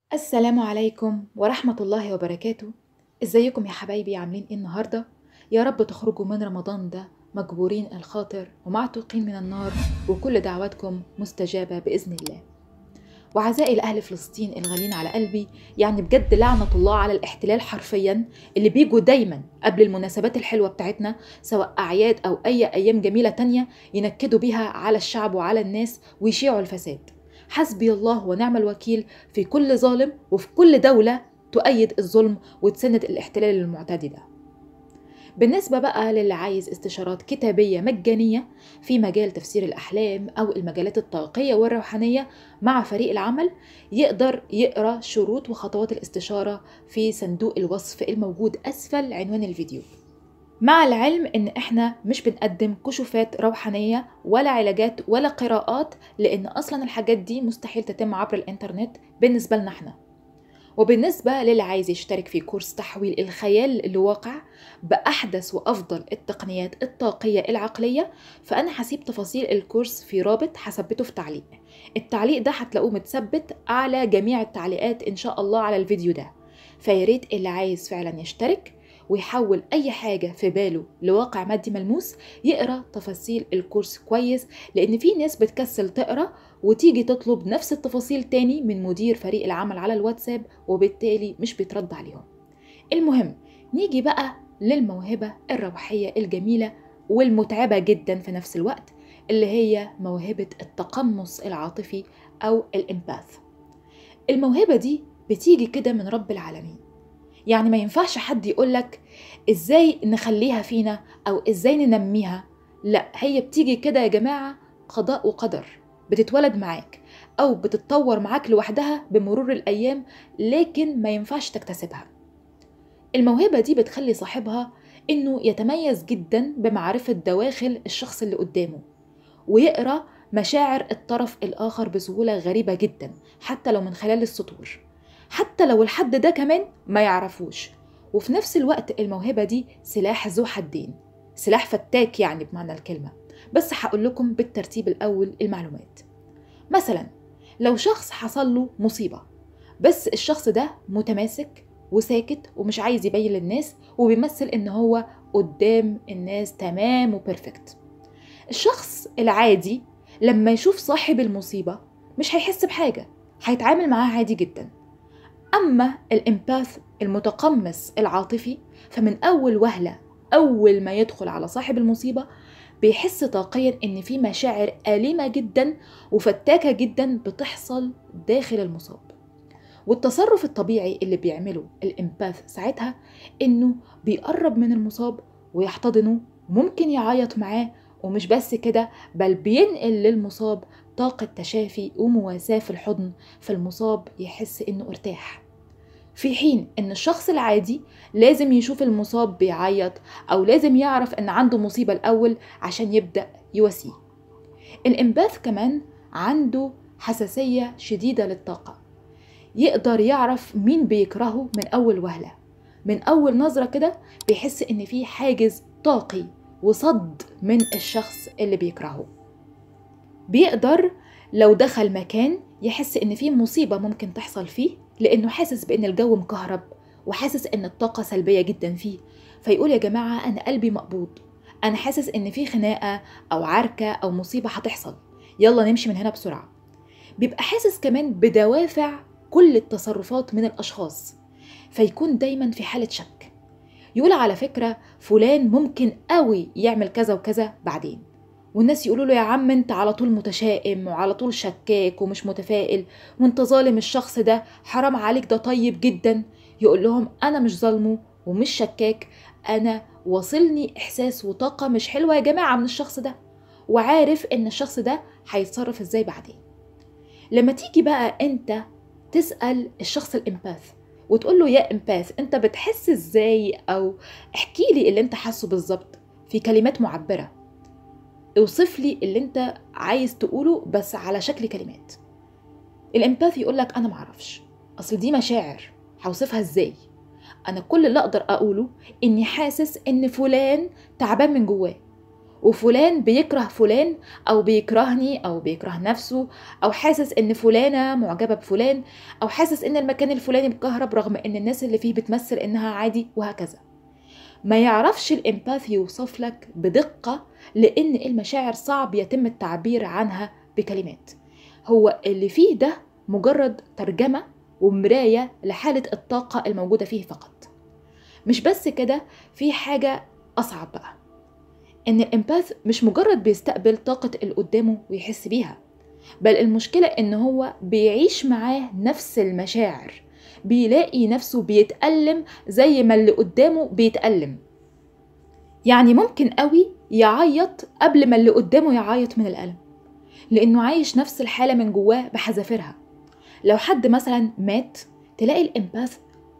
السلام عليكم ورحمة الله وبركاته ازيكم يا حبايبي عاملين ايه النهاردة يا رب تخرجوا من رمضان ده مجبورين الخاطر ومعتوقين من النار وكل دعواتكم مستجابة بإذن الله وعزائي لأهل فلسطين الغالين على قلبي يعني بجد لعنة الله على الاحتلال حرفيا اللي بيجوا دايما قبل المناسبات الحلوة بتاعتنا سواء أعياد أو أي أيام جميلة تانية ينكدوا بيها على الشعب وعلى الناس ويشيعوا الفساد حسبي الله ونعم الوكيل في كل ظالم وفي كل دولة تؤيد الظلم وتسند الاحتلال المعتدي ده بالنسبة بقى للي عايز استشارات كتابية مجانية في مجال تفسير الأحلام أو المجالات الطاقية والروحانية مع فريق العمل يقدر يقرأ شروط وخطوات الاستشارة في صندوق الوصف الموجود أسفل عنوان الفيديو مع العلم ان احنا مش بنقدم كشوفات روحانية ولا علاجات ولا قراءات لان اصلا الحاجات دي مستحيل تتم عبر الانترنت بالنسبة لنا احنا وبالنسبة للي عايز يشترك في كورس تحويل الخيال لواقع بأحدث وأفضل التقنيات الطاقية العقلية فأنا هسيب تفاصيل الكورس في رابط هثبته في تعليق التعليق ده هتلاقوه متثبت على جميع التعليقات إن شاء الله على الفيديو ده فياريت اللي عايز فعلا يشترك ويحول أي حاجة في باله لواقع مادي ملموس يقرأ تفاصيل الكورس كويس لأن في ناس بتكسل تقرأ وتيجي تطلب نفس التفاصيل تاني من مدير فريق العمل على الواتساب وبالتالي مش بيترد عليهم المهم نيجي بقى للموهبة الروحية الجميلة والمتعبة جدا في نفس الوقت اللي هي موهبة التقمص العاطفي أو الإمباث الموهبة دي بتيجي كده من رب العالمين يعني ما ينفعش حد يقولك ازاي نخليها فينا او ازاي ننميها لا هي بتيجي كده يا جماعة قضاء وقدر بتتولد معاك او بتتطور معاك لوحدها بمرور الايام لكن ما ينفعش تكتسبها الموهبة دي بتخلي صاحبها انه يتميز جدا بمعرفة دواخل الشخص اللي قدامه ويقرا مشاعر الطرف الاخر بسهولة غريبة جدا حتى لو من خلال السطور حتى لو الحد ده كمان ما يعرفوش وفي نفس الوقت الموهبة دي سلاح ذو حدين سلاح فتاك يعني بمعنى الكلمة بس هقول لكم بالترتيب الأول المعلومات مثلا لو شخص حصل له مصيبة بس الشخص ده متماسك وساكت ومش عايز يبين للناس وبيمثل ان هو قدام الناس تمام وبرفكت الشخص العادي لما يشوف صاحب المصيبة مش هيحس بحاجة هيتعامل معاه عادي جدا أما الإمباث المتقمص العاطفي فمن أول وهلة أول ما يدخل على صاحب المصيبة بيحس طاقيا إن في مشاعر آلمة جدا وفتاكة جدا بتحصل داخل المصاب والتصرف الطبيعي اللي بيعمله الإمباث ساعتها إنه بيقرب من المصاب ويحتضنه وممكن يعيط معاه ومش بس كده بل بينقل للمصاب طاقة تشافي ومواساة في الحضن فالمصاب يحس إنه ارتاح في حين إن الشخص العادي لازم يشوف المصاب بيعيط أو لازم يعرف إن عنده مصيبة الأول عشان يبدأ يواسيه الإنباث كمان عنده حساسية شديدة للطاقة يقدر يعرف مين بيكرهه من أول وهلة من أول نظرة كده بيحس إن في حاجز طاقي وصد من الشخص اللي بيكرهه بيقدر لو دخل مكان يحس ان في مصيبه ممكن تحصل فيه لانه حاسس بان الجو مكهرب وحاسس ان الطاقه سلبيه جدا فيه فيقول يا جماعه انا قلبي مقبوض انا حاسس ان في خناقه او عركه او مصيبه هتحصل يلا نمشي من هنا بسرعه بيبقى حاسس كمان بدوافع كل التصرفات من الاشخاص فيكون دايما في حاله شك يقول على فكره فلان ممكن قوي يعمل كذا وكذا بعدين والناس يقولوا له يا عم انت على طول متشائم وعلى طول شكاك ومش متفائل وانت ظالم الشخص ده حرام عليك ده طيب جدا يقول لهم انا مش ظالمه ومش شكاك انا واصلني احساس وطاقه مش حلوه يا جماعه من الشخص ده وعارف ان الشخص ده هيتصرف ازاي بعدين لما تيجي بقى انت تسال الشخص الامباث وتقول له يا امباث انت بتحس ازاي او احكي لي اللي انت حاسه بالظبط في كلمات معبره اوصف لي اللي انت عايز تقوله بس على شكل كلمات الامباث يقول لك انا معرفش اصل دي مشاعر هوصفها ازاي انا كل اللي اقدر اقوله اني حاسس ان فلان تعبان من جواه وفلان بيكره فلان او بيكرهني او بيكره نفسه او حاسس ان فلانه معجبه بفلان او حاسس ان المكان الفلاني مكهرب رغم ان الناس اللي فيه بتمثل انها عادي وهكذا ما يعرفش الامباث يوصف لك بدقه لان المشاعر صعب يتم التعبير عنها بكلمات هو اللي فيه ده مجرد ترجمه ومرايه لحاله الطاقه الموجوده فيه فقط مش بس كده في حاجه اصعب بقى ان الامباث مش مجرد بيستقبل طاقة اللي قدامه ويحس بيها بل المشكلة ان هو بيعيش معاه نفس المشاعر بيلاقي نفسه بيتألم زي ما اللي قدامه بيتألم يعني ممكن قوي يعيط قبل ما اللي قدامه يعيط من الألم لأنه عايش نفس الحالة من جواه بحذافيرها لو حد مثلا مات تلاقي الإمباث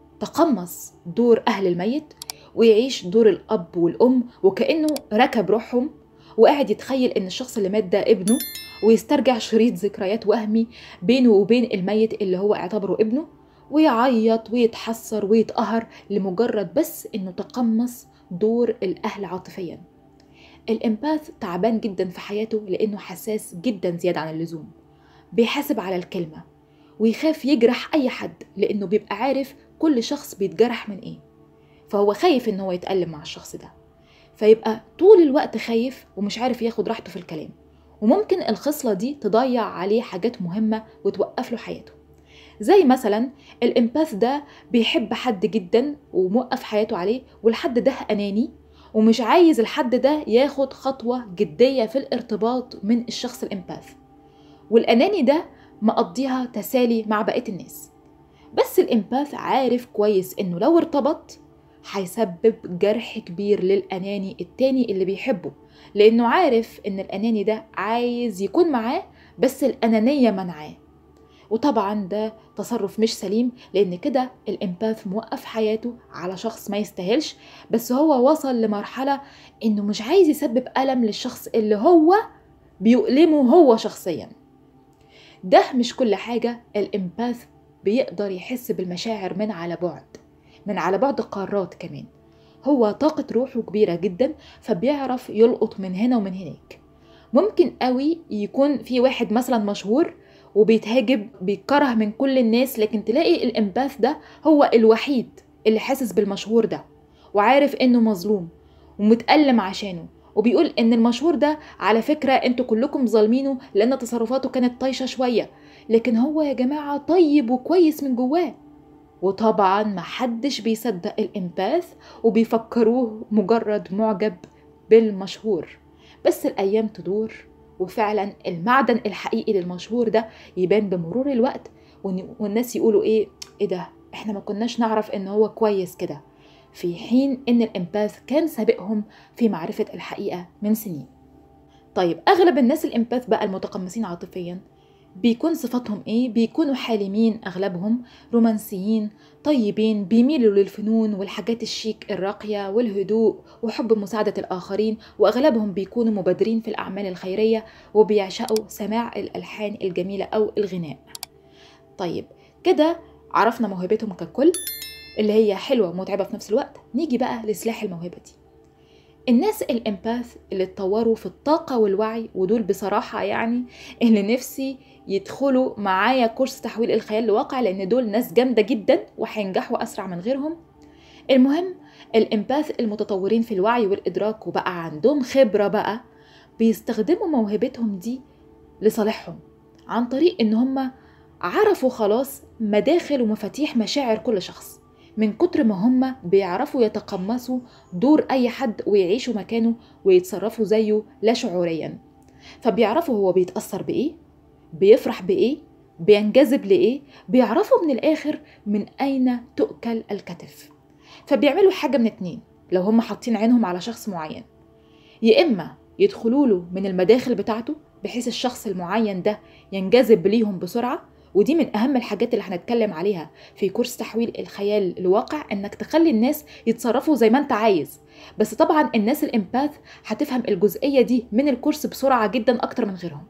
تقمص دور أهل الميت ويعيش دور الأب والأم وكأنه ركب روحهم وقاعد يتخيل إن الشخص اللي مات ده ابنه ويسترجع شريط ذكريات وهمي بينه وبين الميت اللي هو اعتبره ابنه ويعيط ويتحسر ويتقهر لمجرد بس إنه تقمص دور الأهل عاطفيا الإمباث تعبان جدا في حياته لأنه حساس جدا زيادة عن اللزوم بيحاسب على الكلمة ويخاف يجرح أي حد لأنه بيبقى عارف كل شخص بيتجرح من إيه فهو خايف ان هو يتألم مع الشخص ده فيبقى طول الوقت خايف ومش عارف ياخد راحته في الكلام وممكن الخصلة دي تضيع عليه حاجات مهمة وتوقف له حياته زي مثلا الامباث ده بيحب حد جدا وموقف حياته عليه والحد ده أناني ومش عايز الحد ده ياخد خطوة جدية في الارتباط من الشخص الامباث والأناني ده مقضيها تسالي مع بقية الناس بس الامباث عارف كويس انه لو ارتبط هيسبب جرح كبير للأناني التاني اللي بيحبه لأنه عارف إن الأناني ده عايز يكون معاه بس الأنانية منعاه وطبعا ده تصرف مش سليم لأن كده الإمباث موقف حياته على شخص ما يستاهلش بس هو وصل لمرحلة إنه مش عايز يسبب ألم للشخص اللي هو بيؤلمه هو شخصيا ده مش كل حاجة الإمباث بيقدر يحس بالمشاعر من على بعد من على بعد قارات كمان هو طاقة روحه كبيرة جدا فبيعرف يلقط من هنا ومن هناك ممكن قوي يكون في واحد مثلا مشهور وبيتهاجم بيكره من كل الناس لكن تلاقي الامباث ده هو الوحيد اللي حاسس بالمشهور ده وعارف انه مظلوم ومتألم عشانه وبيقول ان المشهور ده على فكرة انتوا كلكم ظالمينه لان تصرفاته كانت طايشة شوية لكن هو يا جماعة طيب وكويس من جواه وطبعا محدش بيصدق الإمباث وبيفكروه مجرد معجب بالمشهور بس الأيام تدور وفعلا المعدن الحقيقي للمشهور ده يبان بمرور الوقت والناس يقولوا ايه ايه ده احنا ما كناش نعرف ان هو كويس كده في حين ان الامباث كان سابقهم في معرفة الحقيقة من سنين طيب اغلب الناس الامباث بقى المتقمصين عاطفيا بيكون صفاتهم ايه بيكونوا حالمين اغلبهم رومانسيين طيبين بيميلوا للفنون والحاجات الشيك الراقية والهدوء وحب مساعدة الآخرين وأغلبهم بيكونوا مبادرين في الأعمال الخيرية وبيعشقوا سماع الألحان الجميلة أو الغناء طيب كده عرفنا موهبتهم ككل اللي هي حلوة ومتعبة في نفس الوقت نيجي بقى لسلاح الموهبة دي الناس الامباث اللي اتطوروا في الطاقة والوعي ودول بصراحة يعني اللي نفسي يدخلوا معايا كورس تحويل الخيال لواقع لان دول ناس جامدة جدا وهينجحوا اسرع من غيرهم المهم الامباث المتطورين في الوعي والادراك وبقى عندهم خبرة بقى بيستخدموا موهبتهم دي لصالحهم عن طريق ان هم عرفوا خلاص مداخل ومفاتيح مشاعر كل شخص من كتر ما هم بيعرفوا يتقمصوا دور أي حد ويعيشوا مكانه ويتصرفوا زيه لا شعوريا فبيعرفوا هو بيتأثر بإيه بيفرح بإيه بينجذب لإيه بيعرفوا من الآخر من أين تؤكل الكتف فبيعملوا حاجة من اتنين لو هم حاطين عينهم على شخص معين يا إما يدخلوا له من المداخل بتاعته بحيث الشخص المعين ده ينجذب ليهم بسرعة ودي من اهم الحاجات اللي هنتكلم عليها في كورس تحويل الخيال لواقع انك تخلي الناس يتصرفوا زي ما انت عايز بس طبعا الناس الامباث هتفهم الجزئية دي من الكورس بسرعة جدا اكتر من غيرهم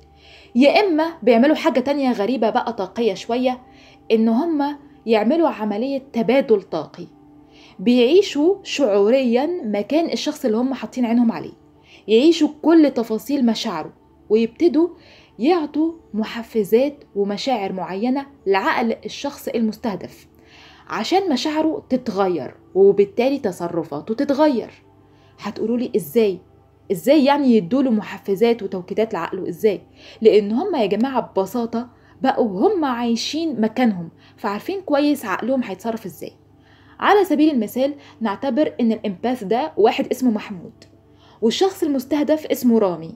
يا اما بيعملوا حاجة تانية غريبة بقى طاقية شوية ان هم يعملوا عملية تبادل طاقي بيعيشوا شعوريا مكان الشخص اللي هم حاطين عينهم عليه يعيشوا كل تفاصيل مشاعره ويبتدوا يعطوا محفزات ومشاعر معينة لعقل الشخص المستهدف عشان مشاعره تتغير وبالتالي تصرفاته تتغير هتقولوا لي ازاي ازاي يعني يدوله محفزات وتوكيدات لعقله ازاي لان هم يا جماعه ببساطه بقوا هم عايشين مكانهم فعارفين كويس عقلهم هيتصرف ازاي على سبيل المثال نعتبر ان الامباث ده واحد اسمه محمود والشخص المستهدف اسمه رامي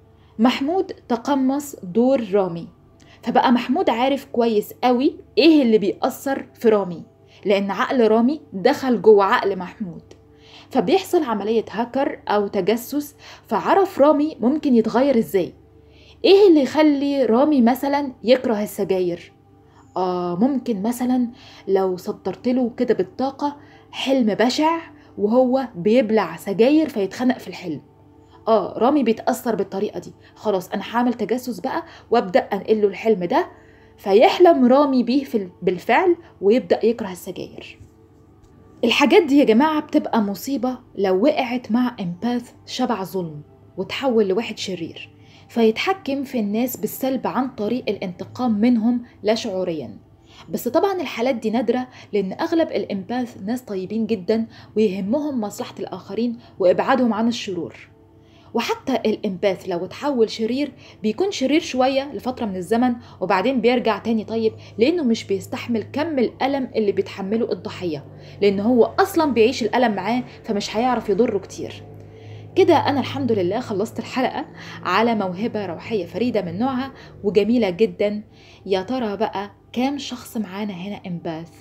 محمود تقمص دور رامي فبقى محمود عارف كويس قوي ايه اللي بيأثر في رامي لان عقل رامي دخل جوه عقل محمود فبيحصل عملية هاكر أو تجسس فعرف رامي ممكن يتغير إزاي إيه اللي يخلي رامي مثلا يكره السجاير آه ممكن مثلا لو صدرت له كده بالطاقة حلم بشع وهو بيبلع سجاير فيتخنق في الحلم اه رامي بيتأثر بالطريقة دي خلاص أنا هعمل تجسس بقى وأبدأ أنقله الحلم ده فيحلم رامي بيه في بالفعل ويبدأ يكره السجاير الحاجات دي يا جماعة بتبقى مصيبة لو وقعت مع امباث شبع ظلم وتحول لواحد شرير فيتحكم في الناس بالسلب عن طريق الانتقام منهم لا شعوريا بس طبعا الحالات دي نادرة لأن أغلب الإمباث ناس طيبين جدا ويهمهم مصلحة الآخرين وإبعادهم عن الشرور وحتى الإمباث لو اتحول شرير بيكون شرير شوية لفترة من الزمن وبعدين بيرجع تاني طيب لأنه مش بيستحمل كم الألم اللي بيتحمله الضحية لأن هو أصلا بيعيش الألم معاه فمش هيعرف يضره كتير كده أنا الحمد لله خلصت الحلقة على موهبة روحية فريدة من نوعها وجميلة جدا يا ترى بقى كام شخص معانا هنا إمباث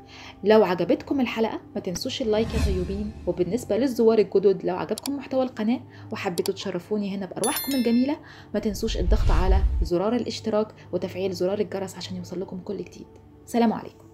لو عجبتكم الحلقة ما تنسوش اللايك يا طيبين وبالنسبة للزوار الجدد لو عجبكم محتوى القناة وحبيتوا تشرفوني هنا بأرواحكم الجميلة ما تنسوش الضغط على زرار الاشتراك وتفعيل زرار الجرس عشان يوصل لكم كل جديد سلام عليكم